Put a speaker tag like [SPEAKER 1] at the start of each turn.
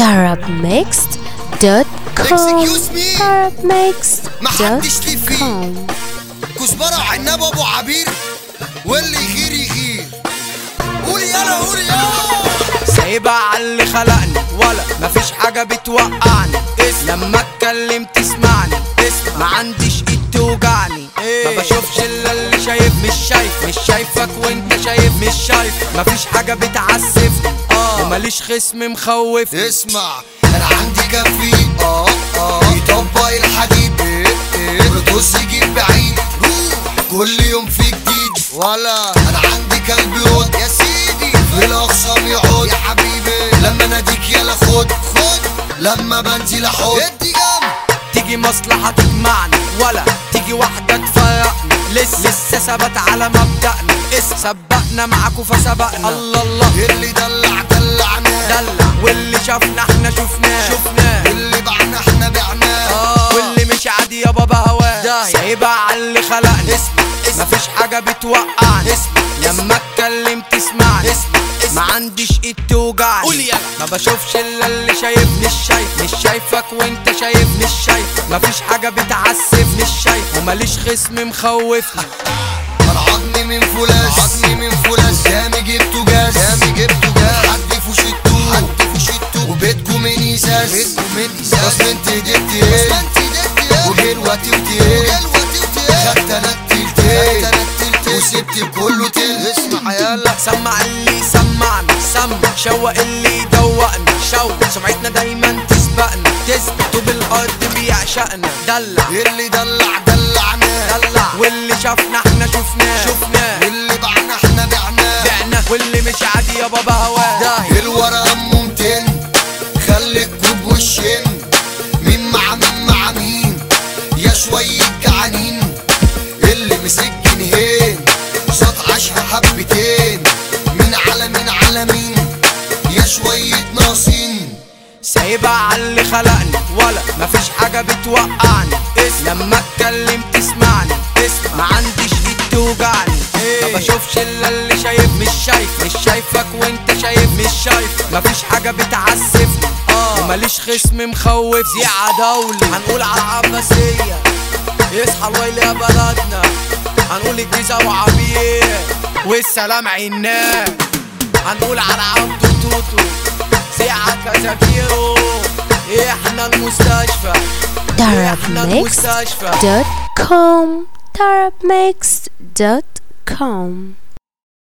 [SPEAKER 1] darabmixed.com
[SPEAKER 2] Excuse me. محدش ليه فيه.
[SPEAKER 1] darabmixed.com
[SPEAKER 2] كزبرة عنب ابو عبير واللي يغير يغير قول يلا قول يلا
[SPEAKER 3] سايبها على اللي خلقني ولا مفيش حاجة بتوقعني اسم لما اتكلم تسمعني اسم ما عنديش ايد توجعني ما بشوفش الا اللي شايف مش شايف مش شايفك وانت شايف مش شايف مفيش حاجة بتعسفني وماليش خصم مخوفني
[SPEAKER 2] اسمع انا عندي كفي اه اه يطبق الحديد ايه ايه بتبص يجيب بعيد روح كل يوم في جديد ولا انا عندي كلب يقعد يا سيدي في الاخصام يقعد يا حبيبي لما ناديك يلا خد خد لما بنزل احط ادي جنب
[SPEAKER 3] تيجي مصلحة تجمعني ولا تيجي واحدة تفرقني لسه لسه ثبت على مبدأنا اس سبقنا معاكوا فسبقنا الله الله
[SPEAKER 2] اللي دلع دلعناه
[SPEAKER 3] دلع واللي شافنا احنا شفناه شفناه
[SPEAKER 2] اللي بعنا احنا بعناه
[SPEAKER 3] واللي مش عادي يا بابا هواه سايبها على اللي خلقني اسمع مفيش حاجة بتوقعني اسمع لما اتكلم تسمعني اسمع ما عنديش ايد توجعني قول يلا ما بشوفش الا اللي شايف مش شايف مش شايفك وانت شايف مش شايف مفيش حاجة بتعسف مش شايف وماليش خصم مخوفني
[SPEAKER 2] انا عظمي من فولاذ عظمي من فولاذ قدامي جبته جاز قدامي جبته جاز حد فوشيتو حد فوشيتو وبيتكو من ازاز بيتكو من ازاز بس انت جبت ايه بس انت جبت ايه وجه الوقت وتيه وجه الوقت وتيه خدت انا التلتين خدت انا التلتين وسبت كله تل اسمع يلا
[SPEAKER 3] سمع اللي سمعنا سمع شوق اللي يدوقنا شوق سمعتنا دايما تسبقنا تثبت بالارض بيعشقنا دلع
[SPEAKER 2] اللي دلع دلعناه
[SPEAKER 3] دلع واللي شافنا احنا شفناه شفناه
[SPEAKER 2] اللي بعنا احنا بعناه
[SPEAKER 3] بعنا واللي مش عادي يا بابا هواه داهي
[SPEAKER 2] الورقة امه 200 خلي الكوب والشن مين مع مين مع مين يا شوية جعانين اللي مسك جنيهين صوت عشها حبتين مين على مين على مين يا شوية ناقصين
[SPEAKER 3] سايبها على اللي خلقني ولا مفيش حاجة بتوقعني اسم لما اتكلم تسمعني اسم ما عنديش ايد توجعني ما بشوفش الا اللي شايف مش شايف مش شايفك وانت شايف مش شايف مفيش حاجة بتعسفني وماليش خصم مخوف زيعة دولي هنقول على العباسية يصحى الويل يا بلدنا هنقول الجيزة وعبير والسلام عناه هنقول على عبده توتو ساعة كازاكيرو احنا المستشفى احنا المستشفى
[SPEAKER 1] darabmixed.com darabmixed.com